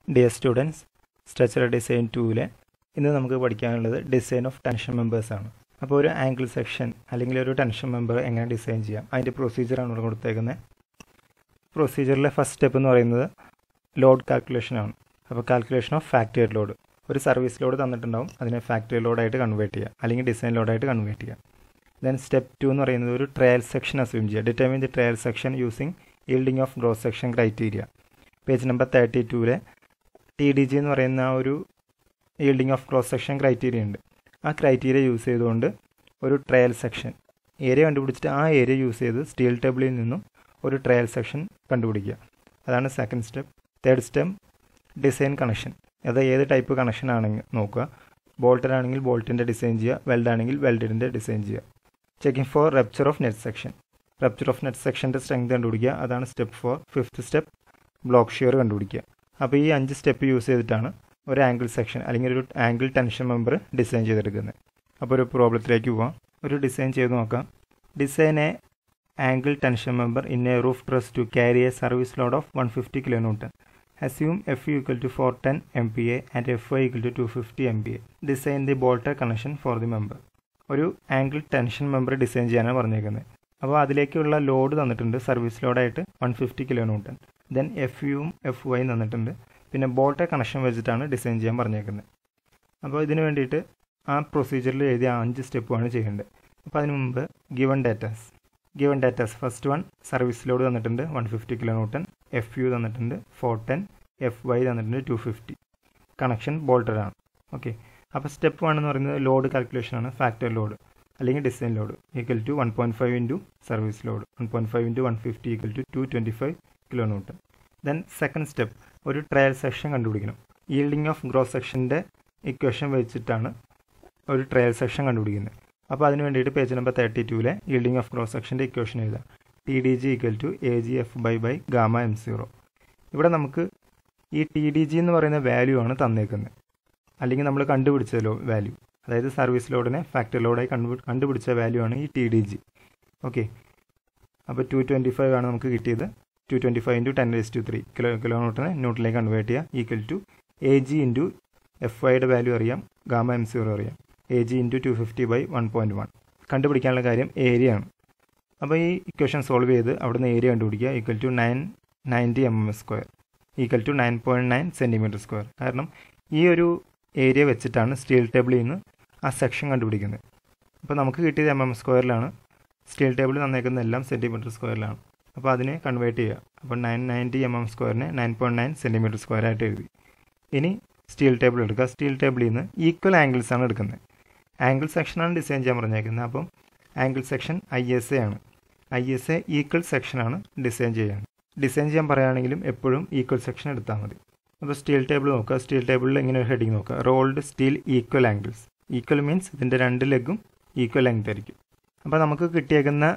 Dear students structural design ടൂവിലെ ഇന്ന് നമുക്ക് പഠിക്കാനുള്ളത് ഡിസൈൻ ഓഫ് ടെൻഷൻ മെമ്പേഴ്സ് ആണ് അപ്പോൾ ഒരു ആംഗിൾ സെക്ഷൻ അല്ലെങ്കിൽ ഒരു ടെൻഷൻ മെമ്പർ എങ്ങനെ ഡിസൈൻ ചെയ്യാം അതിൻ്റെ പ്രൊസീജിയറാണ് ഇവിടെ കൊടുത്തേക്കുന്നത് പ്രൊസീജിയറിലെ ഫസ്റ്റ് സ്റ്റെപ്പ് എന്ന് പറയുന്നത് ലോഡ് കാൽക്കുലേഷൻ ആണ് അപ്പോൾ കാൽക്കുലേഷൻ ഓഫ് ഫാക്ടറി ലോഡ് ഒരു സർവീസ് ലോഡ് തന്നിട്ടുണ്ടാവും അതിനെ ഫാക്ടറി ലോഡായിട്ട് കൺവേർട്ട് ചെയ്യുക അല്ലെങ്കിൽ ഡിസൈൻ ലോഡായിട്ട് കൺവേർട്ട് ചെയ്യുക ദെൻ സ്റ്റെപ്പ് ടു എന്ന് പറയുന്നത് ഒരു ട്രയൽ സെക്ഷൻ അസ്യൂം ചെയ്യുക determine the trial section using yielding of gross section criteria page number thirty ടൂവിലെ ടി ഡി ജി എന്ന് പറയുന്ന ആ ഒരു yielding of gross section criteria ഉണ്ട് ആ ക്രൈറ്റീരിയ യൂസ് ചെയ്തുകൊണ്ട് ഒരു ട്രയൽ സെക്ഷൻ ഏരിയ കണ്ടുപിടിച്ചിട്ട് ആ ഏരിയ യൂസ് ചെയ്ത് സ്റ്റീൽ ടേബിളിൽ നിന്നും ഒരു ട്രയൽ സെക്ഷൻ കണ്ടുപിടിക്കുക അതാണ് second step third step design connection അത് ഏത് ടൈപ്പ് കണക്ഷൻ ആണെങ്കിൽ നോക്കുക ബോൾട്ടഡ് ആണെങ്കിൽ ബോൾട്ടിൻ്റെ ഡിസൈൻ ചെയ്യുക വെൽഡ് ആണെങ്കിൽ വെൽഡിൻ്റെ ഡിസൈൻ ചെയ്യുക checking for rupture of net section rupture of net സെക്ഷൻ്റെ സ്ട്രെങ്ത് കണ്ടുപിടിക്കുക അതാണ് step four fifth step block shear കണ്ടുപിടിക്കുക അപ്പോൾ ഈ അഞ്ച് സ്റ്റെപ്പ് യൂസ് ചെയ്തിട്ടാണ് ഒരു ആംഗിൾ സെക്ഷൻ അല്ലെങ്കിൽ ഒരു ആംഗിൾ ടെൻഷൻ മെമ്പർ ഡിസൈൻ ചെയ്തെടുക്കുന്നത് അപ്പോൾ ഒരു പ്രോബ്ലത്തിലേക്ക് പോവാം ഒരു ഡിസൈൻ ചെയ്ത് നോക്കാം design a angle tension member in a roof truss to carry a service load of one fifty kilo newton assume Fu equal to 410 MPa and Fy equal to 250 MPa. Design the bolter connection for the member. ഒരു angle tension member design ചെയ്യാനാണ് പറഞ്ഞേക്കുന്നത് അപ്പോൾ അതിലേക്കുള്ള load തന്നിട്ടുണ്ട് service ലോഡായിട്ട് one fifty kilo newton then F യുവും F വൈയും തന്നിട്ടുണ്ട് പിന്നെ ബോൾട്ടർ കണക്ഷൻ വെച്ചിട്ടാണ് ഡിസൈൻ ചെയ്യാൻ പറഞ്ഞേക്കുന്നത് അപ്പോൾ ഇതിന് വേണ്ടിയിട്ട് ആ പ്രൊസീജിയറിൽ എഴുതിയ അഞ്ച് സ്റ്റെപ്പുമാണ് ചെയ്യേണ്ടത് അപ്പോൾ അതിന് മുമ്പ് given datas given datas first one service load തന്നിട്ടുണ്ട് one fifty kilo newton F U തന്നിട്ടുണ്ട് ഫോർ ടെൻ എഫ് വൈ തന്നിട്ടുണ്ട് ടു ഫിഫ്റ്റി കണക്ഷൻ ബോൾട്ടഡ് ആണ് ഓക്കെ അപ്പോൾ സ്റ്റെപ്പ് വൺ എന്ന് പറയുന്നത് ലോഡ് കാൽക്കുലേഷൻ ആണ് ഫാക്ടർ ലോഡ് അല്ലെങ്കിൽ design load equal to one point five into service load one point five into one fifty equal to two twenty five kilo newton then second step ഒരു trial section കണ്ടുപിടിക്കണം yielding of gross സെക്ഷൻ്റെ equation വെച്ചിട്ടാണ് ഒരു trial section കണ്ടുപിടിക്കുന്നത് അപ്പോൾ അതിന് വേണ്ടിയിട്ട് page number thirty ടൂവിലെ ഈൽഡിംഗ് ഓഫ് ക്രോസ് സെക്ഷൻ്റെ ഇക്വേഷൻ എഴുതാം T D G equal to A G F by by gamma M zero ഇവിടെ നമുക്ക് ഈ ടി ഡി ജി എന്ന് പറയുന്ന വാല്യൂ ആണ് തന്നേക്കുന്നത് അല്ലെങ്കിൽ നമ്മൾ കണ്ടുപിടിച്ച വാല്യൂ അതായത് സർവീസ് ലോഡിനെ ഫാക്ടറി ലോഡായി കണ്ടു കണ്ടുപിടിച്ച വാല്യൂ ആണ് ഈ ടി ഡി ജി ഓക്കെ അപ്പോൾ ടു ട്വൻറ്റി ഫൈവ് ആണ് നമുക്ക് കിട്ടിയത് two twenty five into ten raise to three kilo കിലോമീറ്ററിനെ ന്യൂട്ടിലേക്ക് കൺവേർട്ട് ചെയ്യുക equal to A G into F ഐയുടെ വാല്യൂ അറിയാം ഗാമ എം സീറോ അറിയാം A G into two fifty by one point one കണ്ടുപിടിക്കാനുള്ള കാര്യം ഏരിയ ആണ് അപ്പോൾ ഈ ഇക്വേഷൻ സോൾവ് ചെയ്ത് അവിടുന്ന് ഏരിയ കണ്ടുപിടിക്കുക equal to nine ninety M M square equal to nine point nine centimetre square കാരണം ഈ ഒരു ഏരിയ വെച്ചിട്ടാണ് സ്റ്റീൽ ടേബിളിൽ നിന്ന് ആ സെക്ഷൻ കണ്ടുപിടിക്കുന്നത് അപ്പോൾ നമുക്ക് കിട്ടിയത് എം എം സ്ക്വയറിലാണ് സ്റ്റീൽ ടേബിൾ തന്നേക്കുന്ന എല്ലാം സെൻറ്റിമീറ്റർ സ്ക്വയറിലാണ് അപ്പോൾ അതിനെ കൺവേർട്ട് ചെയ്യുക അപ്പോൾ നയൻ നയൻറ്റി എം എം സ്ക്വയറിനെ nine point nine centimetre square ആയിട്ട് എഴുതി ഇനി സ്റ്റീൽ ടേബിൾ എടുക്കുക സ്റ്റീൽ ടേബിളിൽ നിന്ന് ഈക്വൽ ആംഗിൾസ് ആണ് എടുക്കുന്നത് ആംഗിൾ സെക്ഷനാണ് ഡിസൈൻ ചെയ്യാൻ പറഞ്ഞേക്കുന്നത് അപ്പം angle section I S A ആണ് ഐ എസ് എ ഈക്വൽ സെക്ഷനാണ് ഡിസൈൻ ചെയ്യാൻ ഡിസൈൻ ചെയ്യാൻ പറയുകയാണെങ്കിലും എപ്പോഴും ഈക്വൽ സെക്ഷൻ എടുത്താൽ മതി അപ്പോൾ സ്റ്റീൽ ടേബിൾ നോക്കുക സ്റ്റീൽ ടേബിളിൽ ഇങ്ങനെ ഒരു ഹെഡിങ് നോക്കുക rolled steel equal angles equal means ഇതിൻ്റെ രണ്ട് ലെഗും ഈക്വൽ ലെങ്ത് ആയിരിക്കും അപ്പോൾ നമുക്ക് കിട്ടിയേക്കുന്ന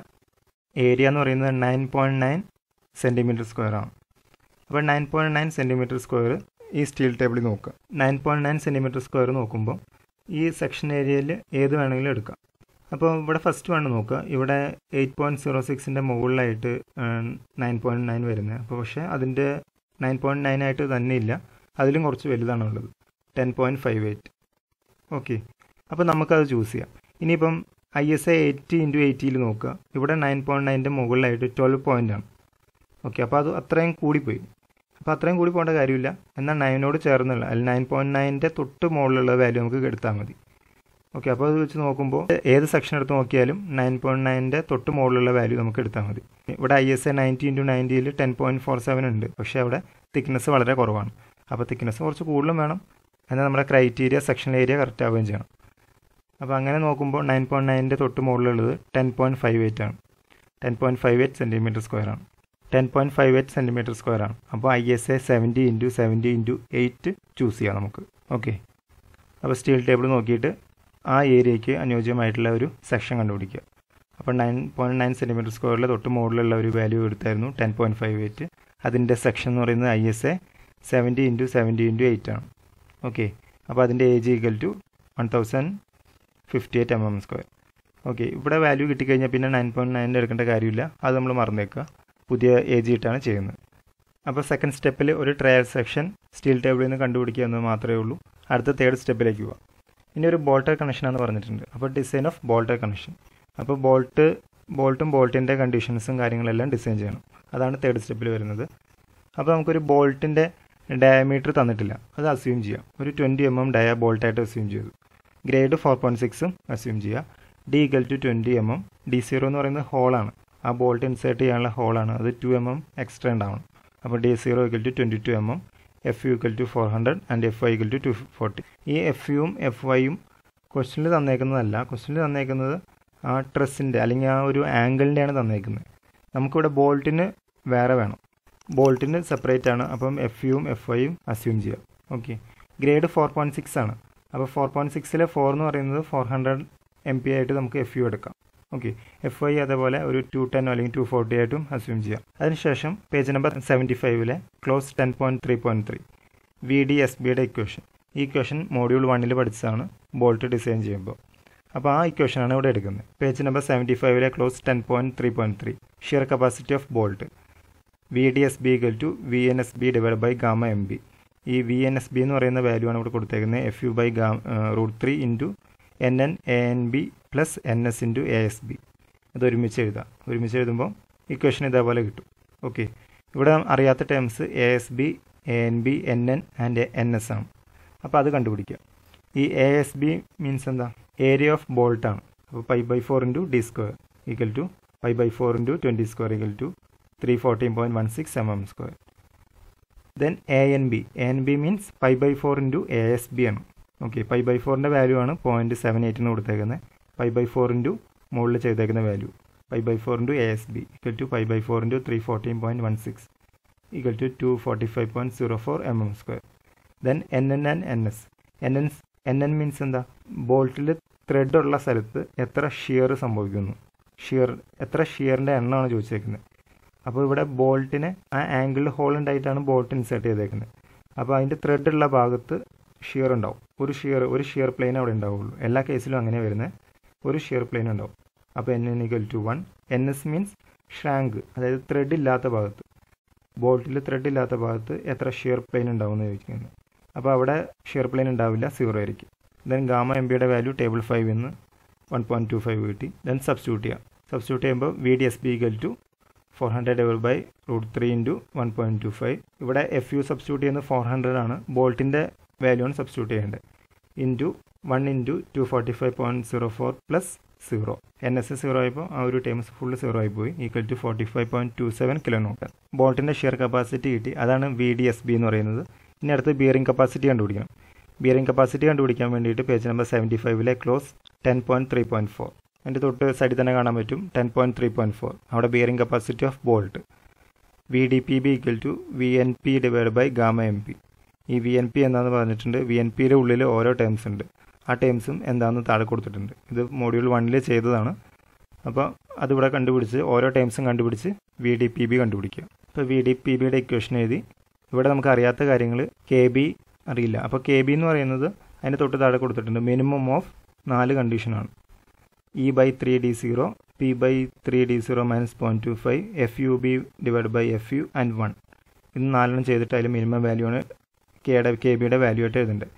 ഏരിയ എന്ന് പറയുന്നത് nine point nine centimetre square ആണ് അപ്പോൾ nine point nine centimetre square ഈ സ്റ്റീൽ ടേബിളിൽ നോക്കുക nine point nine centimetre square നോക്കുമ്പോൾ ഈ സെക്ഷൻ ഏരിയയിൽ ഏത് വേണമെങ്കിലും എടുക്കാം അപ്പോൾ ഇവിടെ ഫസ്റ്റ് വേണം നോക്കുക ഇവിടെ എയ്റ്റ് പോയിൻറ്റ് സീറോ സിക്സിൻ്റെ മുകളിലായിട്ട് നയൻ പോയിൻറ്റ് നയൻ വരുന്നത് അപ്പോൾ പക്ഷേ അതിൻ്റെ നയൻ പോയിൻറ്റ് നയൻ ആയിട്ട് തന്നെ ഇല്ല അതിലും കുറച്ച് വലുതാണ് ഉള്ളത് ten point five eight okay അപ്പോൾ നമുക്കത് ചൂസ് ചെയ്യാം ഇനിയിപ്പം I S A eighty into എയ്റ്റിയിൽ നോക്കുക ഇവിടെ നയൻ പോയിൻറ്റ് നയൻ്റെ മുകളിലായിട്ട് ട്വൽവ് പോയിൻ്റ് ആണ് ഓക്കെ അപ്പോൾ അത് അത്രയും കൂടിപ്പോയി അപ്പോൾ അത്രയും കൂടി പോകേണ്ട കാര്യമില്ല എന്നാൽ നയനോട് ചേർന്നുള്ള അല്ലെങ്കിൽ നയൻ പോയിൻറ്റ് നയൻ്റെ തൊട്ട് മുകളിലുള്ള വാല്യൂ നമുക്ക് എടുത്താൽ മതി ഓക്കെ അപ്പോൾ അത് വെച്ച് നോക്കുമ്പോൾ ഏത് സെക്ഷൻ എടുത്ത് നോക്കിയാലും നയൻ പോയിൻറ്റ് നയൻ്റെ തൊട്ട് മുകളിലുള്ള വാല്യൂ നമുക്ക് എടുത്താൽ മതി ഇവിടെ I S A ninety into നയൻറ്റിയിൽ ടെൻ പോയിൻറ്റ് ഫോർ സെവൻ ഉണ്ട് പക്ഷേ അവിടെ തിക്നെസ് വളരെ കുറവാണ് അപ്പോൾ തിക്നെസ് കുറച്ച് കൂടുതലും വേണം എന്നാൽ നമ്മുടെ ക്രൈറ്റീരിയ സെക്ഷൻ ഏരിയ കറക്റ്റ് ആവുകയും ചെയ്യണം അപ്പോൾ അങ്ങനെ നോക്കുമ്പോൾ നയൻ പോയിൻറ്റ് നയൻ്റെ തൊട്ട് മുകളിലുള്ളത് ടെൻ പോയിൻറ്റ് ഫൈവ് എയ്റ്റ് ആണ് ten point five eight centimetre square ആണ് ten point five eight centimetre square ആണ് അപ്പോൾ I S A seventy into seventy into eight choose ചെയ്യാം നമുക്ക് ഓക്കെ അപ്പോൾ സ്റ്റീൽ ടേബിൾ നോക്കിയിട്ട് ആ ഏരിയയ്ക്ക് അനുയോജ്യമായിട്ടുള്ള ഒരു സെക്ഷൻ കണ്ടുപിടിക്കുക അപ്പോൾ നയൻ പോയിൻറ്റ് നയൻ സെൻറ്റിമീറ്റർ സ്ക്വയറിൽ തൊട്ട് മുകളിലുള്ള ഒരു വാല്യൂ എടുത്തായിരുന്നു ടെൻ പോയിൻറ്റ് ഫൈവ് എയ്റ്റ് അതിൻ്റെ സെക്ഷൻ എന്ന് പറയുന്നത് I S A seventy into seventy into eight ആണ് ഓക്കെ അപ്പോൾ അതിൻ്റെ edge equal to one thousand fifty eight M M square okay ഇവിടെ വാല്യൂ കിട്ടിക്കഴിഞ്ഞാൽ പിന്നെ നയൻ പോയിൻറ്റ് നയൻ എടുക്കേണ്ട കാര്യമില്ല അത് നമ്മൾ മറന്നേക്കുക പുതിയ ഏജ് ഇട്ടാണ് ചെയ്യുന്നത് അപ്പോൾ സെക്കൻഡ് സ്റ്റെപ്പിൽ ഒരു ട്രയൽ സെക്ഷൻ സ്റ്റീൽ ടേബിളിൽ നിന്ന് കണ്ടുപിടിക്കുക എന്ന് മാത്രമേ ഉള്ളൂ അടുത്ത തേർഡ് സ്റ്റെപ്പിലേക്ക് പോവാം ഇനി ഒരു ബോൾട്ടർ കണക്ഷൻ എന്ന് പറഞ്ഞിട്ടുണ്ട് അപ്പോൾ ഡിസൈൻ ഓഫ് ബോൾട്ടർ കണക്ഷൻ അപ്പോൾ ബോൾട്ട് ബോൾട്ടും ബോൾട്ടിൻ്റെ കണ്ടീഷൻസും കാര്യങ്ങളെല്ലാം ഡിസൈൻ ചെയ്യണം അതാണ് തേർഡ് സ്റ്റെപ്പിൽ വരുന്നത് അപ്പോൾ നമുക്കൊരു ബോൾട്ടിൻ്റെ ഡയമീറ്റർ തന്നിട്ടില്ല അത് അസ്യൂം ചെയ്യാം ഒരു ട്വൻറ്റി എം എം ഡയ ബോൾട്ടായിട്ട് അസ്യൂം ചെയ്തു ഗ്രേഡ് ഫോർ പോയിൻറ്റ് സിക്സും അസ്യൂം ചെയ്യുക D equal to twenty M M D zero എന്ന് പറയുന്നത് ഹോളാണ് ആ ബോൾട്ട് ഇൻസേർട്ട് ചെയ്യാനുള്ള ഹോളാണ് അത് ടു എം എം എക്സ്ട്രാ ഉണ്ടാവണം അപ്പോൾ D zero equal to twenty two M M F U equal to four hundred and F Y equal to two forty ഈ F യുവും F വൈയും ക്വസ്റ്റിനിൽ തന്നേക്കുന്നതല്ല ക്വസ്റ്റിനിൽ തന്നേക്കുന്നത് ആ ട്രസ്സിൻ്റെ അല്ലെങ്കിൽ ആ ഒരു ആംഗിളിൻ്റെയാണ് തന്നേക്കുന്നത് നമുക്കിവിടെ ബോൾട്ടിന് വേറെ വേണം ബോൾട്ടിന് സെപ്പറേറ്റ് ആണ് അപ്പം എഫ് യുവും എഫ് വൈയും അസ്യൂം ചെയ്യാം okay grade four point six ആണ് അപ്പോൾ ഫോർ പോയിൻറ്റ് സിക്സിലെ ഫോർ എന്ന് പറയുന്നത് ഫോർ ഹൺഡ്രഡ് എം പി ആയിട്ട് നമുക്ക് എഫ് യു എടുക്കാം ഓക്കെ എഫ് ഐ അതേപോലെ ഒരു ടു ടെന്നോ അല്ലെങ്കിൽ ടു ഫോർട്ടി ആയിട്ടും അസ്യൂം ചെയ്യാം അതിനുശേഷം പേജ് നമ്പർ സെവൻറ്റി ഫൈവിലെ clause ten point three point three V D S ബിയുടെ ഇക്വേഷൻ ഈ ഇക്വേഷൻ മോഡ്യൂൾ വണ്ണിൽ പഠിച്ചതാണ് ബോൾട്ട് ഡിസൈൻ ചെയ്യുമ്പോൾ അപ്പോൾ ആ ഇക്വേഷനാണ് ഇവിടെ എടുക്കുന്നത് പേജ് നമ്പർ സെവൻറ്റി ഫൈവിലെ clause ten point three point three shear capacity of bolt V D S B equal to V N S B divide by gamma M B ഈ വി എൻ എസ് ബി എന്ന് പറയുന്ന value ആണ് ഇവിടെ കൊടുത്തേക്കുന്നത് F U by ഗാ root three into N N A N B plus N S into A S B അത് ഒരുമിച്ച് എഴുതാം ഒരുമിച്ച് എഴുതുമ്പോൾ ഇക്വേഷൻ ഇതേപോലെ കിട്ടും ഓക്കെ ഇവിടെ അറിയാത്ത terms A S B A N B N N and N S ആണ് അപ്പോൾ അത് കണ്ടുപിടിക്കുക ഈ എ എസ് ബി മീൻസ് എന്താ ഏരിയ ഓഫ് ബോൾട്ടാണ് അപ്പോൾ pi by four into D square equal to pi by four into twenty square equal to three fourteen point one six M M square then A N B A N B means pi by four into A S B ആണ് okay pi by ഫോറിൻ്റെ value ആണ് point seven എയ്റ്റിന് കൊടുത്തേക്കുന്നത് pi by four into മുകളിൽ ചെയ്തേക്കുന്ന value pi by four into A S B equal to pi by four into three fourteen point one six equal to two forty five point zero four M M square then N N and N S N N N N means എന്താ ബോൾട്ടിൽ thread ഉള്ള സ്ഥലത്ത് എത്ര shear സംഭവിക്കുന്നു shear എത്ര ഷിയറിൻ്റെ എണ്ണമാണ് ചോദിച്ചേക്കുന്നത് അപ്പോൾ ഇവിടെ ബോൾട്ടിന് ആ ആംഗിളിൽ ഹോൾ ഉണ്ടായിട്ടാണ് ബോൾട്ട് ഇൻസേർട്ട് ചെയ്തേക്കുന്നത് അപ്പോൾ അതിൻ്റെ ത്രെഡ് ഉള്ള ഭാഗത്ത് ഷിയർ ഉണ്ടാവും ഒരു ഷിയർ ഒരു ഷിയർ പ്ലെയിൻ അവിടെ ഉണ്ടാവുള്ളൂ എല്ലാ കേസിലും അങ്ങനെ വരുന്നത് ഒരു ഷിയർ പ്ലെയിൻ ഉണ്ടാവും അപ്പോൾ N N equal to one N S means shank അതായത് ത്രെഡ് ഇല്ലാത്ത ഭാഗത്ത് ബോൾട്ടിൽ ത്രെഡ് ഇല്ലാത്ത ഭാഗത്ത് എത്ര ഷിയർ പ്ലെയിൻ ഉണ്ടാവും എന്ന് ചോദിക്കുന്നത് അപ്പോൾ അവിടെ ഷിയർ പ്ലെയിൻ ഉണ്ടാവില്ല സീറോ ആയിരിക്കും ദെൻ ഗാമ എം ബിയുടെ വാല്യൂ ടേബിൾ ഫൈവ് എന്ന് വൺ പോയിൻറ്റ് ടു ഫൈവ് കിട്ടി ദെൻ സബ്സ്റ്റിറ്റ്യൂട്ട് ചെയ്യാം സബ്സ്റ്റിറ്റ്യൂട്ട് ചെയ്യുമ്പോൾ V D S B equal to four hundred divide by root three into one point two five ഇവിടെ F U substitute ചെയ്യുന്നത് four hundred ആണ് ബോൾട്ടിൻ്റെ value ആണ് substitute ചെയ്യേണ്ടത് into one into two forty five point zero four plus zero N S zero ആയപ്പോൾ ആ ഒരു terms full zero ആയി പോയി equal to forty five point two seven kilo newton ബോൾട്ടിൻ്റെ ഷിയർ കപ്പാസിറ്റി കിട്ടി അതാണ് വി ഡി എസ് ബി എന്ന് പറയുന്നത് ഇനി അടുത്ത് ബിയറിംഗ് കപ്പാസിറ്റി കണ്ടുപിടിക്കണം ബിയറിംഗ് കപ്പാസിറ്റി കണ്ടുപിടിക്കാൻ വേണ്ടിയിട്ട് പേജ് നമ്പർ സെവൻറ്റി ഫൈവിലെ clause ten point three point four അതിൻ്റെ തൊട്ട് സൈഡിൽ തന്നെ കാണാൻ പറ്റും ten point three point four അവിടെ bearing capacity of bolt V D P B equal to V N P divide by gamma M P ഈ V N P എന്താണെന്ന് പറഞ്ഞിട്ടുണ്ട് വി എൻ പിയുടെ ഉള്ളിൽ ഓരോ ടേംസ് ഉണ്ട് ആ ടേംസും എന്താണെന്ന് താഴെ കൊടുത്തിട്ടുണ്ട് ഇത് മോഡ്യൂൾ വണ്ണിൽ ചെയ്തതാണ് അപ്പോൾ അതിവിടെ കണ്ടുപിടിച്ച് ഓരോ ടേംസും കണ്ടുപിടിച്ച് വി ഡി പി ബി കണ്ടുപിടിക്കുക ഇപ്പോൾ വി ഡി പി ബിയുടെ ഇക്വേഷൻ എഴുതി ഇവിടെ നമുക്ക് അറിയാത്ത കാര്യങ്ങൾ കെ ബി അറിയില്ല അപ്പോൾ കെ ബി എന്ന് പറയുന്നത് അതിൻ്റെ തൊട്ട് താഴെ കൊടുത്തിട്ടുണ്ട് മിനിമം ഓഫ് നാല് കണ്ടീഷനാണ് E by three D zero P by three D zero minus point two five F U B divide by F U and one ഇത് നാലെണ്ണം ചെയ്തിട്ട് അതിൽ മിനിമം വാല്യൂ ആണ് കെയുടെ കെ ബിയുടെ വാല്യൂ ആയിട്ട് എഴുതുന്നുണ്ട്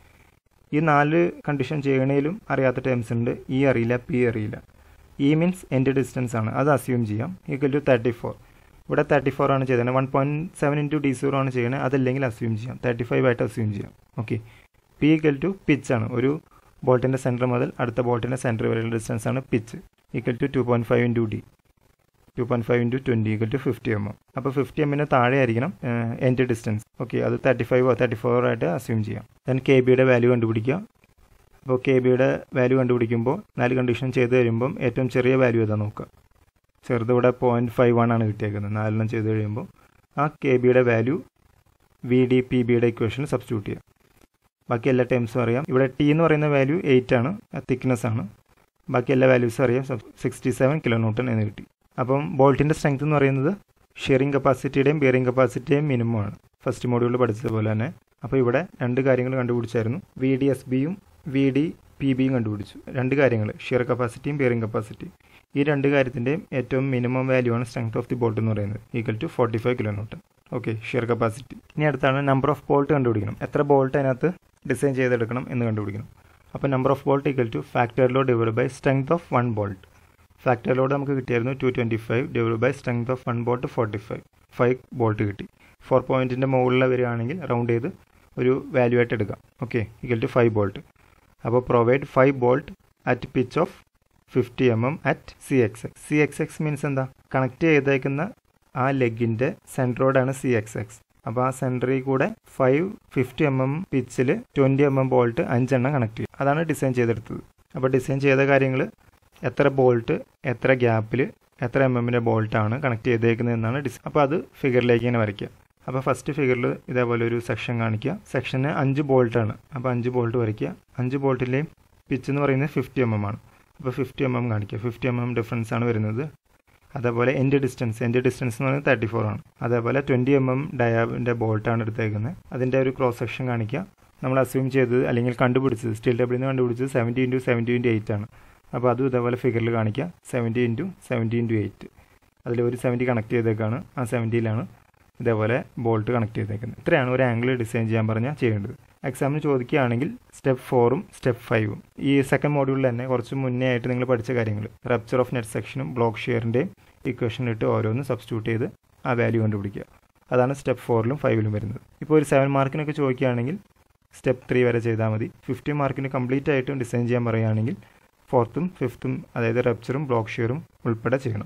ഈ നാല് കണ്ടീഷൻ ചെയ്യണേലും അറിയാത്ത ടേംസ് ഉണ്ട് ഇ അറിയില്ല പി അറിയില്ല ഇ മീൻസ് എൻഡ് ഡിസ്റ്റൻസ് ആണ് അത് അസ്യൂം ചെയ്യാം ഈക്വൽ ടു തേർട്ടി ഫോർ ഇവിടെ തേർട്ടി ഫോർ ആണ് ചെയ്തത് one point seven into D zero ആണ് ചെയ്യണത് അതല്ലെങ്കിൽ അസ്യൂം ചെയ്യാം തേർട്ടി ഫൈവ് ആയിട്ട് അസ്യൂം ചെയ്യാം okay P equal to pitch ആണ് ഒരു ബോൾട്ടിൻ്റെ സെൻറ്റർ മുതൽ അടുത്ത ബോൾട്ടിൻ്റെ സെൻറ്റർ വരെയുള്ള ഡിസ്റ്റൻസ് ആണ് pitch equal to two point five into D two point five into twenty equal to fifty M M അപ്പോൾ ഫിഫ്റ്റി എമ്മിന് താഴെ ആയിരിക്കണം എൻഡ് ഡിസ്റ്റൻസ് ഓക്കെ അത് തേർട്ടി ഫൈവോ തേർട്ടി ഫോർ ആയിട്ട് അസ്യൂം ചെയ്യാം ദെൻ കെ ബിയുടെ വാല്യൂ കണ്ടുപിടിക്കുക അപ്പോൾ കെ ബിയുടെ വാല്യൂ കണ്ടുപിടിക്കുമ്പോൾ നാല് കണ്ടീഷൻ ചെയ്ത് കഴിയുമ്പം ഏറ്റവും ചെറിയ വാല്യൂ ഏതാ നോക്കുക ചെറുത് ഇവിടെ പോയിൻറ്റ് ഫൈവ് വൺ ആണ് കിട്ടിയേക്കുന്നത് നാലെണ്ണം ചെയ്ത് കഴിയുമ്പോൾ ആ കെ ബിയുടെ വാല്യൂ വി ഡി പി ബിയുടെ ഇക്വേഷനിൽ സബ്സ്റ്റിറ്റ്യൂട്ട് ചെയ്യാം ബാക്കി എല്ലാ ടൈംസും അറിയാം ഇവിടെ ടി എന്ന് പറയുന്ന വാല്യൂ എയ്റ്റ് ആണ് തിക്നെസ് ആണ് ബാക്കി എല്ലാ വാല്യൂസും അറിയാം സിക്സ്റ്റി സെവൻ കിലോ ന്യൂട്ടൺ എന്ന് കിട്ടി അപ്പം ബോൾട്ടിൻ്റെ സ്ട്രെങ്ത് എന്ന് പറയുന്നത് ഷെയറിംഗ് കപ്പാസിറ്റിയുടെയും ബിയറിംഗ് കപ്പാസിറ്റിയുടെയും മിനിമം ആണ് ഫസ്റ്റ് മോഡ്യൂളിൽ പഠിച്ചതുപോലെ തന്നെ അപ്പോൾ ഇവിടെ രണ്ട് കാര്യങ്ങൾ കണ്ടുപിടിച്ചായിരുന്നു വി ഡി എസ് ബിയും വി ഡി പി ബിയും കണ്ടുപിടിച്ചു രണ്ട് കാര്യങ്ങൾ ഷിയർ കപ്പാസിറ്റിയും ബിയറിംഗ് കപ്പാസിറ്റിയും ഈ രണ്ട് കാര്യത്തിൻ്റെയും ഏറ്റവും മിനിമം വാല്യൂ ആണ് സ്ട്രെങ്ത് ഓഫ് ദി ബോൾട്ട് എന്ന് പറയുന്നത് equal to forty five kilo newton okay shear capacity ഇനി അടുത്താണ് നമ്പർ ഓഫ് ബോൾട്ട് കണ്ടുപിടിക്കണം എത്ര ബോൾട്ട് അതിനകത്ത് ഡിസൈൻ ചെയ്തെടുക്കണം എന്ന് കണ്ടുപിടിക്കണം അപ്പോൾ number of bolt equal to factor load divide by strength of one bolt factor load നമുക്ക് കിട്ടിയായിരുന്നു two twenty five divide by strength of one bolt forty five five bolt കിട്ടി ഫോർ പോയിൻറ്റിൻ്റെ മുകളിൽ വരികയാണെങ്കിൽ റൗണ്ട് ചെയ്ത് ഒരു വാല്യൂ ആയിട്ട് എടുക്കാം okay equal to five bolt അപ്പോൾ provide five bolt at pitch of fifty M M at C X X C X X means എന്താ കണക്ട് ചെയ്തേക്കുന്ന ആ ലെഗിൻ്റെ സെൻട്രോഡാണ് സി എക്സ് എക്സ് അപ്പോൾ ആ സെൻറ്ററിൽ കൂടെ ഫൈവ് ഫിഫ്റ്റി എം എം പിച്ചിൽ ട്വൻറ്റി എം എം ബോൾട്ട് അഞ്ചെണ്ണം കണക്ട് ചെയ്യും അതാണ് ഡിസൈൻ ചെയ്തെടുത്തത് അപ്പോൾ ഡിസൈൻ ചെയ്ത കാര്യങ്ങൾ എത്ര ബോൾട്ട് എത്ര ഗ്യാപ്പിൽ എത്ര എം എമ്മിൻ്റെ ബോൾട്ടാണ് കണക്ട് ചെയ്തേക്കുന്നത് എന്നാണ് ഡിസ് അപ്പോൾ അത് ഫിഗറിലേക്ക് ഇങ്ങനെ വരയ്ക്കുക അപ്പോൾ ഫസ്റ്റ് ഫിഗറിൽ ഇതേപോലെ ഒരു സെക്ഷൻ കാണിക്കുക സെക്ഷന് അഞ്ച് ബോൾട്ടാണ് അപ്പോൾ അഞ്ച് ബോൾട്ട് വരയ്ക്കുക അഞ്ച് ബോൾട്ടിലെയും പിച്ച് എന്ന് പറയുന്നത് ഫിഫ്റ്റി എം എം ആണ് അപ്പോൾ ഫിഫ്റ്റി എം എം കാണിക്കുക ഫിഫ്റ്റി എം എം ഡിഫറൻസ് ആണ് വരുന്നത് അതേപോലെ എൻഡ് ഡിസ്റ്റൻസ് എൻഡ് ഡിസ്റ്റൻസ് എന്ന് പറയുന്നത് തേർട്ടി ഫോർ ആണ് അതേപോലെ ട്വൻറ്റി എം എം ഡയാബിൻ്റെ ബോൾട്ടാണ് എടുത്തേക്കുന്നത് അതിൻ്റെ ഒരു ക്രോസ് സെക്ഷൻ കാണിക്കുക നമ്മൾ അസ്യൂം ചെയ്തത് അല്ലെങ്കിൽ കണ്ടുപിടിച്ചത് സ്റ്റീൽ ടേബിളിൽ നിന്ന് കണ്ടുപിടിച്ചത് seventy into seventy into eight ആണ് അപ്പോൾ അതും ഇതേപോലെ ഫിഗറിൽ കാണിക്കുക seventy into seventy into eight അതിൽ ഒരു സെവൻറ്റി കണക്ട് ചെയ്തേക്കാണ് ആ സെവൻറ്റിയിലാണ് ഇതേപോലെ ബോൾട്ട് കണക്ട് ചെയ്തേക്കുന്നത് ഇത്രയാണ് ഒരു ആംഗിൾ ഡിസൈൻ ചെയ്യാൻ പറഞ്ഞാൽ ചെയ്യേണ്ടത് എക്സാമിന് ചോദിക്കുകയാണെങ്കിൽ സ്റ്റെപ്പ് ഫോറും സ്റ്റെപ്പ് ഫൈവും ഈ സെക്കൻഡ് മോഡ്യൂളിൽ തന്നെ കുറച്ച് മുന്നേ ആയിട്ട് നിങ്ങൾ പഠിച്ച കാര്യങ്ങൾ റപ്ചർ ഓഫ് നെറ്റ് സെക്ഷനും ബ്ലോക്ക് ഷെയറിൻ്റെയും ഇക്വേഷൻ ഇട്ട് ഓരോന്ന് സബ്സ്റ്റിറ്റ്യൂട്ട് ചെയ്ത് ആ വാല്യൂ കണ്ടുപിടിക്കുക അതാണ് സ്റ്റെപ്പ് ഫോറിലും ഫൈവിലും വരുന്നത് ഇപ്പോൾ ഒരു സെവൻ മാർക്കിനൊക്കെ ചോദിക്കുകയാണെങ്കിൽ സ്റ്റെപ്പ് ത്രീ വരെ ചെയ്താൽ മതി ഫിഫ്റ്റി മാർക്കിന് കംപ്ലീറ്റ് ആയിട്ടും ഡിസൈൻ ചെയ്യാൻ പറയുകയാണെങ്കിൽ ഫോർത്തും ഫിഫ്ത്തും അതായത് റപ്ചറും ബ്ലോക്ക് ഷെയറും ഉൾപ്പെടെ ചെയ്യണം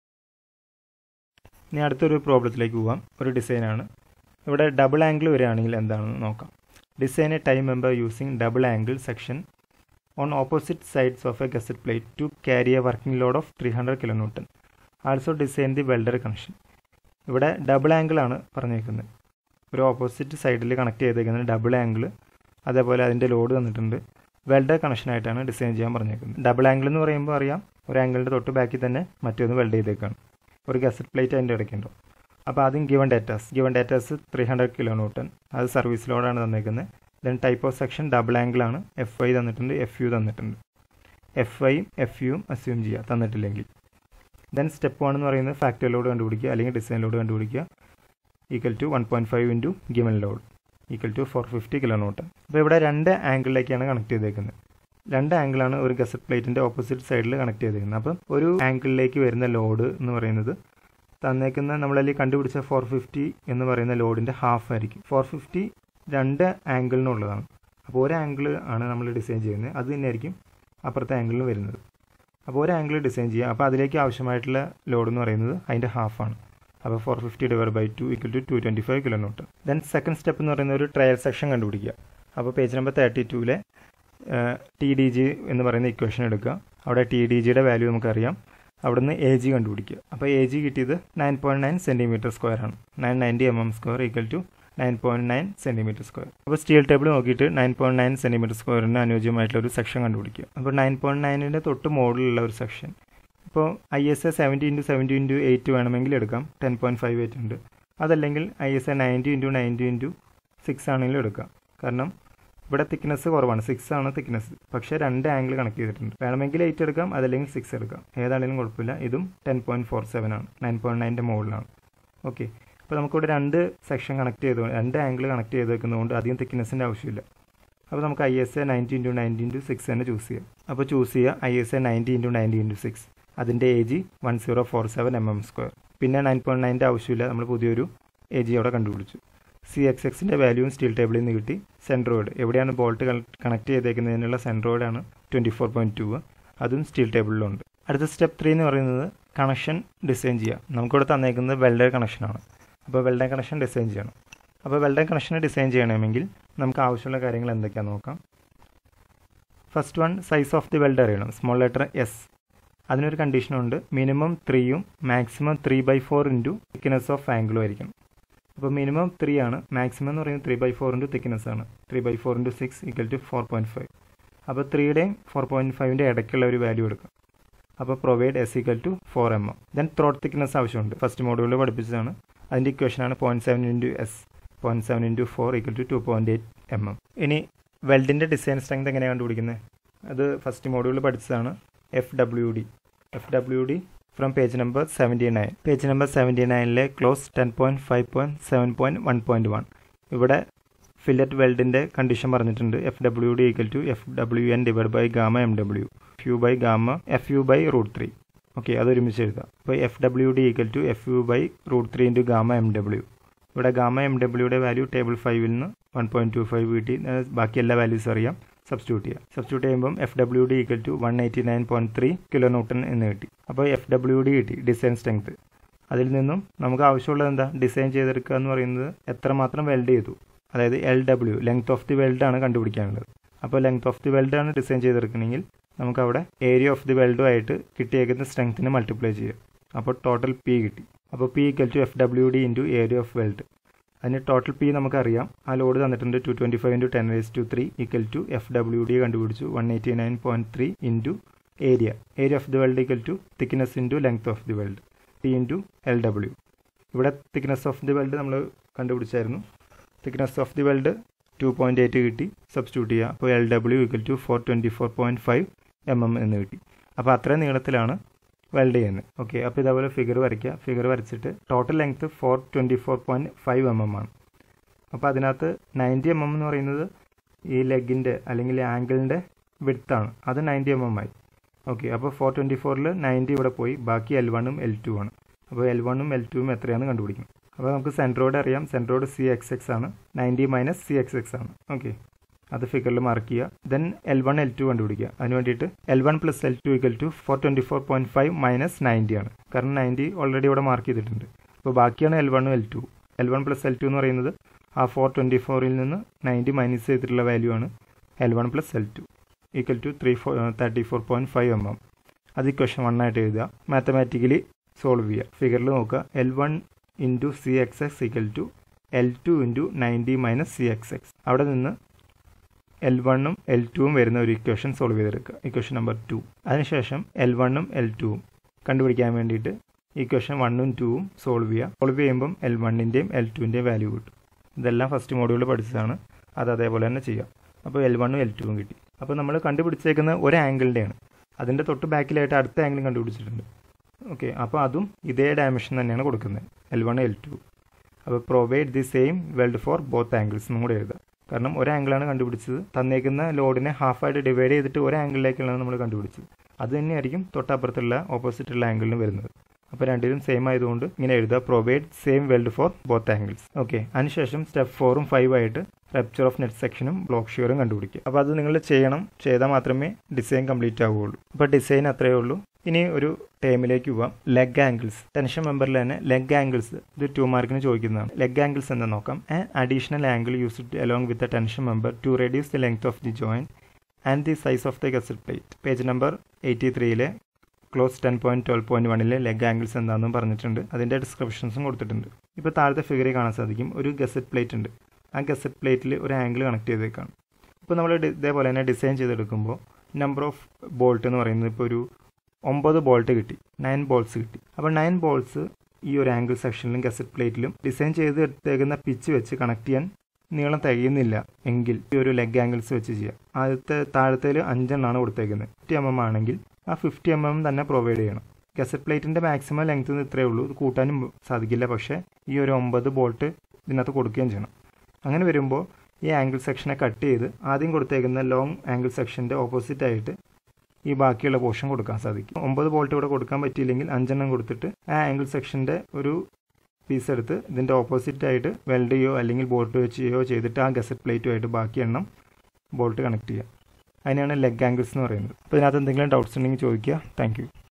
ഇനി അടുത്തൊരു പ്രോബ്ലത്തിലേക്ക് പോവാം ഒരു ഡിസൈനാണ് ഇവിടെ ഡബിൾ ആംഗിൾ വരികയാണെങ്കിൽ എന്താണെന്ന് നോക്കാം design a tie member using double angle section on opposite sides of a gusset plate to carry a working load of three hundred kilo newton also design the welder connection ഇവിടെ double angle ആണ് പറഞ്ഞേക്കുന്നത് ഒരു opposite സൈഡിൽ connect ചെയ്തേക്കുന്നത് double angle അതേപോലെ അതിൻ്റെ load തന്നിട്ടുണ്ട് welder കണക്ഷനായിട്ടാണ് design ചെയ്യാൻ പറഞ്ഞേക്കുന്നത് ഡബിൾ ആംഗിൾ എന്ന് പറയുമ്പോൾ അറിയാം ഒരു ആംഗിളിൻ്റെ തൊട്ട് ബാക്കിൽ തന്നെ മറ്റൊന്ന് വെൽഡ് ചെയ്തേക്കാണ് ഒരു ഗസറ്റ് പ്ലേറ്റ് അതിൻ്റെ ഇടയ്ക്കുണ്ടോ അപ്പോൾ ആദ്യം given datas given datas three hundred kilo newton അത് സർവീസ് ലോഡാണ് തന്നേക്കുന്നത് then type of section double angle ആണ് എഫ് ഐ തന്നിട്ടുണ്ട് എഫ് യു തന്നിട്ടുണ്ട് എഫ് ഐയും എഫ് യുവും അസ്യൂം ചെയ്യുക തന്നിട്ടില്ലെങ്കിൽ ദെൻ സ്റ്റെപ്പ് വൺ എന്ന് പറയുന്നത് ഫാക്ടറി ലോഡ് കണ്ടുപിടിക്കുക അല്ലെങ്കിൽ ഡിസൈൻ ലോഡ് കണ്ടുപിടിക്കുക equal to one point five into given load equal to four fifty kilo newton അപ്പോൾ ഇവിടെ രണ്ട് ആംഗിളിലേക്കാണ് കണക്ട് ചെയ്തേക്കുന്നത് രണ്ട് ആംഗിളാണ് ഒരു ഗസറ്റ് പ്ലേറ്റിൻ്റെ ഓപ്പോസിറ്റ് സൈഡിൽ കണക്ട് ചെയ്തേക്കുന്നത് അപ്പം ഒരു ആംഗിളിലേക്ക് വരുന്ന ലോഡ് എന്ന് പറയുന്നത് തന്നേക്കുന്ന നമ്മളതിൽ കണ്ടുപിടിച്ച ഫോർ ഫിഫ്റ്റി എന്ന് പറയുന്ന ലോഡിൻ്റെ ഹാഫ് ആയിരിക്കും ഫോർ ഫിഫ്റ്റി രണ്ട് ആംഗിളിനുള്ളതാണ് അപ്പോൾ ഒരു ആംഗിൾ ആണ് നമ്മൾ ഡിസൈൻ ചെയ്യുന്നത് അത് തന്നെയായിരിക്കും അപ്പുറത്തെ ആംഗിളിൽ വരുന്നത് അപ്പോൾ ഒരു ആംഗിൾ ഡിസൈൻ ചെയ്യുക അപ്പോൾ അതിലേക്ക് ആവശ്യമായിട്ടുള്ള ലോഡ് എന്ന് പറയുന്നത് അതിൻ്റെ ഹാഫാണ് അപ്പോൾ four fifty divide by two equal to two twenty five kilo note then second step എന്ന് പറയുന്ന ഒരു ട്രയൽ സെക്ഷൻ കണ്ടുപിടിക്കുക അപ്പോൾ പേജ് നമ്പർ തേർട്ടി ടൂവിലെ ടി ഡി ജി എന്ന് പറയുന്ന ഇക്വേഷൻ എടുക്കുക അവിടെ ടി ഡി ജിയുടെ വാല്യൂ നമുക്കറിയാം അവിടുന്ന് എ ജി കണ്ടുപിടിക്കുക അപ്പോൾ എ ജി കിട്ടിയത് nine point nine centimetre square ആണ് nine ninety M M square equal to nine point nine centimetre square അപ്പോൾ സ്റ്റീൽ ടേബിൾ നോക്കിയിട്ട് നയൻ പോയിൻറ്റ് നയൻ സെൻറ്റിമീറ്റർ സ്ക്വയറിന് അനുയോജ്യമായിട്ടുള്ള ഒരു സെക്ഷൻ കണ്ടുപിടിക്കുക അപ്പോൾ നയൻ പോയിൻറ്റ് നയനിൻ്റെ തൊട്ട് മുകളിലുള്ള ഒരു സെക്ഷൻ ഇപ്പോൾ I S A seventy into seventy into eight വേണമെങ്കിൽ എടുക്കാം ടെൻ പോയിൻറ്റ് ഫൈവ് എയ്റ്റ് ഉണ്ട് അതല്ലെങ്കിൽ I S A ninety into ninety into six ആണെങ്കിലും എടുക്കാം കാരണം ഇവിടെ തിക്നെസ് കുറവാണ് സിക്സ് ആണ് തിക്നെസ് പക്ഷേ രണ്ട് ആംഗിൾ കണക്ട് ചെയ്തിട്ടുണ്ട് വേണമെങ്കിൽ എയ്റ്റ് എടുക്കാം അതല്ലെങ്കിൽ സിക്സ് എടുക്കാം ഏതാണെങ്കിലും കുഴപ്പമില്ല ഇതും ടെൻ പോയിൻറ്റ് ഫോർ സെവൻ ആണ് നയൻ പോയിൻറ്റ് നയൻ്റെ മുകളിലാണ് ഓക്കെ അപ്പോൾ നമുക്കിവിടെ രണ്ട് സെക്ഷൻ കണക്ട് ചെയ്ത് രണ്ട് ആംഗിൾ കണക്ട് ചെയ്ത് വെക്കുന്നതുകൊണ്ട് അധികം തിക്നെസ്സിൻ്റെ ആവശ്യമില്ല അപ്പോൾ നമുക്ക് I S A ninety into ninety into six തന്നെ ചൂസ് ചെയ്യാം അപ്പോൾ ചൂസ് ചെയ്യുക I S A ninety into ninety into six അതിൻ്റെ A G one zero four seven M M square പിന്നെ നയൻ പോയിൻറ്റ് നയൻ്റെ ആവശ്യമില്ല നമ്മൾ പുതിയൊരു എ ജി അവിടെ കണ്ടുപിടിച്ചു സി എക്സ് എക്സിൻ്റെ വാല്യൂവും സ്റ്റീൽ ടേബിളിൽ നിന്ന് കിട്ടി സെൻട്രോയിഡ് എവിടെയാണ് ബോൾട്ട് കണക്ട് ചെയ്തേക്കുന്നതിനുള്ള സെൻട്രോയിഡാണ് ട്വൻറ്റി ഫോർ പോയിൻറ്റ് ടു അതും സ്റ്റീൽ ടേബിളിലുണ്ട് അടുത്ത സ്റ്റെപ്പ് ത്രീ എന്ന് പറയുന്നത് കണക്ഷൻ ഡിസൈൻ ചെയ്യുക നമുക്കിവിടെ തന്നേക്കുന്നത് വെൽഡർ കണക്ഷനാണ് അപ്പോൾ വെൽഡർ കണക്ഷൻ ഡിസൈൻ ചെയ്യണം അപ്പോൾ വെൽഡർ കണക്ഷൻ ഡിസൈൻ ചെയ്യണമെങ്കിൽ നമുക്ക് ആവശ്യമുള്ള കാര്യങ്ങൾ എന്തൊക്കെയാണെന്ന് നോക്കാം first one size of the welder അറിയണം സ്മോൾ ലെറ്റർ എസ് അതിനൊരു കണ്ടീഷനുണ്ട് മിനിമം ത്രീയും maximum three by four into thickness of ആംഗിളും ആയിരിക്കണം അപ്പോൾ മിനിമം ത്രീ ആണ് മാക്സിമം എന്ന് പറയുന്നത് three by four into thickness ആണ് three by four into six equal to four point five അപ്പോൾ ത്രീയുടെയും ഫോർ പോയിൻറ്റ് ഫൈവിൻ്റെ ഇടയ്ക്കുള്ള ഒരു വാല്യൂ എടുക്കാം അപ്പോൾ provide S equal to four M M then throat thickness ആവശ്യമുണ്ട് ഫസ്റ്റ് മോഡ്യൂളിൽ പഠിപ്പിച്ചതാണ് അതിൻ്റെ ഇക്വേഷനാണ് point seven into S point seven into four equal to two point eight M M ഇനി വെൽഡിൻ്റെ ഡിസൈൻ സ്ട്രെങ്ത് എങ്ങനെയാണ് കണ്ടുപിടിക്കുന്നത് അത് ഫസ്റ്റ് മോഡ്യൂളിൽ പഠിച്ചതാണ് F W D F W D from page number seventy nine page number seventy നയനിലെ clause ten point five point seven point one point one ഇവിടെ fillet വെൽഡിൻ്റെ കണ്ടീഷൻ പറഞ്ഞിട്ടുണ്ട് F W D equal to F W N divide by gamma M W F U by gamma F U by root three okay അത് ഒരുമിച്ച് എഴുതാം അപ്പോൾ F W D equal to F U by root three into gamma M W ഇവിടെ gamma M ഡബ്ല്യുടെ value table ഫൈവിൽ നിന്ന് one point two five കിട്ടി ബാക്കി എല്ലാ വാല്യൂസ് അറിയാം സബ്സ്റ്റിറ്റ്യൂട്ട് ചെയ്യാം സബ്സ്റ്റിറ്റ്യൂട്ട് ചെയ്യുമ്പം F W D equal to one eighty nine point three kilo newton എന്ന് കിട്ടി അപ്പോൾ എഫ് ഡബ്ല്യു ഡി കിട്ടി ഡിസൈൻ സ്ട്രെങ്ത് അതിൽ നിന്നും നമുക്ക് ആവശ്യമുള്ളത് എന്താ ഡിസൈൻ ചെയ്തെടുക്കുക എന്ന് പറയുന്നത് എത്രമാത്രം വെൽഡ് ചെയ്തു അതായത് L W length of the weld ആണ് കണ്ടുപിടിക്കാനുള്ളത് അപ്പോൾ ലെങ്ത് ഓഫ് ദി വെൽഡ് ആണ് ഡിസൈൻ ചെയ്തെടുക്കണമെങ്കിൽ നമുക്ക് അവിടെ ഏരിയ ഓഫ് ദി വെൽഡുമായിട്ട് കിട്ടിയേക്കുന്ന സ്ട്രെങ്ത്തിനെ മൾട്ടിപ്ലൈ ചെയ്യാം അപ്പോൾ ടോട്ടൽ പി കിട്ടി അപ്പോൾ P equal to F W D into area of weld അതിന് ടോട്ടൽ പി നമുക്കറിയാം ആ ലോഡ് തന്നിട്ടുണ്ട് two twenty five into ten ways to three equal to F W D കണ്ടുപിടിച്ചു one eighty nine point three into area area of the weld equal to thickness into length of the weld T into L W ഇവിടെ thickness of the weld നമ്മൾ കണ്ടുപിടിച്ചായിരുന്നു thickness of the weld two point eight കിട്ടി substitute ചെയ്യുക അപ്പോൾ L W equal to four twenty four point five M M എന്ന് കിട്ടി അപ്പോൾ അത്രയും നീളത്തിലാണ് വെൽഡ് ചെയ്യുന്നത് ഓക്കെ അപ്പോൾ ഇതേപോലെ ഫിഗർ വരയ്ക്കുക ഫിഗർ വരച്ചിട്ട് total length four twenty four point five M M ആണ് അപ്പോൾ അതിനകത്ത് നയൻറ്റി എം എം എന്ന് പറയുന്നത് ഈ ലെഗിൻ്റെ അല്ലെങ്കിൽ ആംഗിളിൻ്റെ വിഡ്ത്താണ് അത് നയൻറ്റി എം എം ആയി ഓക്കെ അപ്പോൾ ഫോർ ട്വൻറ്റി ഫോറിൽ നയൻറ്റി ഇവിടെ പോയി ബാക്കി എൽ വണ്ണും എൽ ടു ആണ് അപ്പോൾ എൽ വണ്ണും എൽ ടുവും എത്രയാണെന്ന് കണ്ടുപിടിക്കും അപ്പോൾ നമുക്ക് സെൻട്രോഡ് അറിയാം സെൻട്രോഡ് സി എക്സ് എക്സ് ആണ് ninety minus C X X ആണ് ഓക്കെ അത് ഫിഗറിൽ മാർക്ക് ചെയ്യുക then L one L two കണ്ടുപിടിക്കുക അതിന് വേണ്ടിയിട്ട് L one plus L two equal to four twenty four point five minus ninety ആണ് കാരണം നയൻറ്റി ഓൾറെഡി ഇവിടെ മാർക്ക് ചെയ്തിട്ടുണ്ട് അപ്പോൾ ബാക്കിയാണ് എൽ വണ്ണും L two L one plus L two എന്ന് പറയുന്നത് ആ ഫോർ ട്വൻറ്റി ഫോറിൽ നിന്ന് നയൻറ്റി മൈനസ് ചെയ്തിട്ടുള്ള വാല്യൂ ആണ് L one plus L two equal to three four thirty four point five M M അത് ഇക്വേഷൻ വൺ ആയിട്ട് എഴുതുക മാത്തമാറ്റിക്കലി സോൾവ് ചെയ്യുക ഫിഗറിൽ നോക്കുക L one into C X X equal to L two into ninety minus C X X അവിടെ നിന്ന് L വണ്ണും L ടുവും വരുന്ന ഒരു ഇക്വേഷൻ സോൾവ് ചെയ്തെടുക്കുക ഇക്വേഷൻ നമ്പർ ടു അതിനുശേഷം എൽ വണ്ണും എൽ ടുവും കണ്ടുപിടിക്കാൻ വേണ്ടിയിട്ട് ഇക്വേഷൻ വണ്ണും ടൂവും സോൾവ് ചെയ്യുക സോൾവ് ചെയ്യുമ്പം എൽ വണ്ണിൻ്റെയും എൽ ടുവിൻ്റെയും വാല്യൂ കിട്ടും ഇതെല്ലാം ഫസ്റ്റ് മോഡ്യൂളിൽ പഠിച്ചതാണ് അത് അതേപോലെ തന്നെ ചെയ്യാം അപ്പോൾ എൽ വണ്ണും എൽ ടുവും കിട്ടി അപ്പോൾ നമ്മൾ കണ്ടുപിടിച്ചേക്കുന്ന ഒരു ആംഗിളിൻ്റെയാണ് അതിൻ്റെ തൊട്ട് ബാക്കിലായിട്ട് അടുത്ത ആംഗിളും കണ്ടുപിടിച്ചിട്ടുണ്ട് ഓക്കെ അപ്പോൾ അതും ഇതേ ഡയമെൻഷൻ തന്നെയാണ് കൊടുക്കുന്നത് എൽ വൺ എൽ ടു അപ്പോൾ provide the same weld for both angles എന്നും കൂടെ എഴുതാം കാരണം ഒരു ആംഗിളാണ് കണ്ടുപിടിച്ചത് തന്നേക്കുന്ന ലോഡിനെ ഹാഫായിട്ട് ഡിവൈഡ് ചെയ്തിട്ട് ഒരു ആംഗിളിലേക്കാണ് നമ്മൾ കണ്ടുപിടിച്ചത് അത് തന്നെയായിരിക്കും തൊട്ടപ്പുറത്തുള്ള ഓപ്പോസിറ്റുള്ള ആംഗിളിന് വരുന്നത് അപ്പോൾ രണ്ടിലും സെയിം ആയതുകൊണ്ട് ഇങ്ങനെ എഴുതുക provide same weld for both angles okay അതിനുശേഷം സ്റ്റെപ്പ് ഫോറും ഫൈവ് ആയിട്ട് റെപ്ചർ ഓഫ് നെറ്റ് സെക്ഷനും ബ്ലോക്ക് ഷിയറും കണ്ടുപിടിക്കുക അപ്പോൾ അത് നിങ്ങൾ ചെയ്യണം ചെയ്താൽ മാത്രമേ ഡിസൈൻ കംപ്ലീറ്റ് ആവുകയുള്ളൂ അപ്പോൾ ഡിസൈൻ അത്രയേ ഉള്ളൂ ഇനി ഒരു ടേമിലേക്ക് പോവാം ലെഗ് ആംഗിൾസ് ടെൻഷൻ മെമ്പറിൽ തന്നെ ലെഗ് ആംഗിൾസ് ഇത് ടു മാർക്കിന് ചോദിക്കുന്നതാണ് ലെഗ് ആംഗിൾസ് എന്താ നോക്കാം an additional angle used along with the tension member to reduce the length of the joint and the size of the gusset plate page number eighty ത്രീയിലെ clause ten point twelve point വണ്ണിലെ leg angles എന്താണെന്നും പറഞ്ഞിട്ടുണ്ട് അതിൻ്റെ ഡിസ്ക്രിപ്ഷൻസും കൊടുത്തിട്ടുണ്ട് ഇപ്പോൾ താഴത്തെ ഫിഗറിൽ കാണാൻ സാധിക്കും ഒരു ഗസറ്റ് പ്ലേറ്റ് ഉണ്ട് ആ ഗസറ്റ് പ്ലേറ്റിൽ ഒരു ആംഗിൾ കണക്ട് ചെയ്തേക്കാണ് ഇപ്പോൾ നമ്മൾ ഇതേപോലെ തന്നെ ഡിസൈൻ ചെയ്തെടുക്കുമ്പോൾ നമ്പർ ഓഫ് ബോൾട്ട് എന്ന് പറയുന്നത് ഇപ്പോൾ ഒരു ഒമ്പത് ബോൾട്ട് കിട്ടി നയൻ ബോൾസ് കിട്ടി അപ്പോൾ നയൻ ബോൾസ് ഈ ഒരു ആംഗിൾ സെക്ഷനിലും ഗസറ്റ് പ്ലേറ്റിലും ഡിസൈൻ ചെയ്ത് എടുത്തേക്കുന്ന പിച്ച് വെച്ച് കണക്ട് ചെയ്യാൻ നീളം തികയുന്നില്ല എങ്കിൽ ഈ ഒരു ലെഗ് ആംഗിൾസ് വെച്ച് ചെയ്യാം ആദ്യത്തെ താഴത്തേൽ അഞ്ചെണ്ണമാണ് കൊടുത്തേക്കുന്നത് ഫിഫ്റ്റി എം എം ആണെങ്കിൽ ആ ഫിഫ്റ്റി എം എം തന്നെ പ്രൊവൈഡ് ചെയ്യണം ഗസറ്റ് പ്ലേറ്റിൻ്റെ മാക്സിമം ലെങ്ത് ഇത്രയേ ഉള്ളൂ ഇത് കൂട്ടാനും സാധിക്കില്ല പക്ഷേ ഈ ഒരു ഒമ്പത് ബോൾട്ട് ഇതിനകത്ത് കൊടുക്കുകയും ചെയ്യണം അങ്ങനെ വരുമ്പോൾ ഈ ആംഗിൾ സെക്ഷനെ കട്ട് ചെയ്ത് ആദ്യം കൊടുത്തേക്കുന്ന ലോങ് ആംഗിൾ സെക്ഷൻ്റെ ഓപ്പോസിറ്റ് ആയിട്ട് ഈ ബാക്കിയുള്ള പോർഷൻ കൊടുക്കാൻ സാധിക്കും ഒമ്പത് ബോൾട്ട് ഇവിടെ കൊടുക്കാൻ പറ്റിയില്ലെങ്കിൽ അഞ്ചെണ്ണം കൊടുത്തിട്ട് ആ ആംഗിൾ സെക്ഷൻ്റെ ഒരു പീസ് എടുത്ത് ഇതിൻ്റെ ഓപ്പോസിറ്റ് ആയിട്ട് വെൽഡ് ചെയ്യോ അല്ലെങ്കിൽ ബോൾട്ട് വെച്ച് ചെയ്യോ ചെയ്തിട്ട് ആ ഗസറ്റ് പ്ലേറ്റുമായിട്ട് ബാക്കി എണ്ണം ബോൾട്ട് കണക്ട് ചെയ്യുക അതിനാണ് ലെഗ് ആംഗിൾസ് എന്ന് പറയുന്നത് അപ്പോൾ ഇതിനകത്ത് എന്തെങ്കിലും ഡൗട്ട്സ് ഉണ്ടെങ്കിൽ ചോദിക്കുക താങ്ക്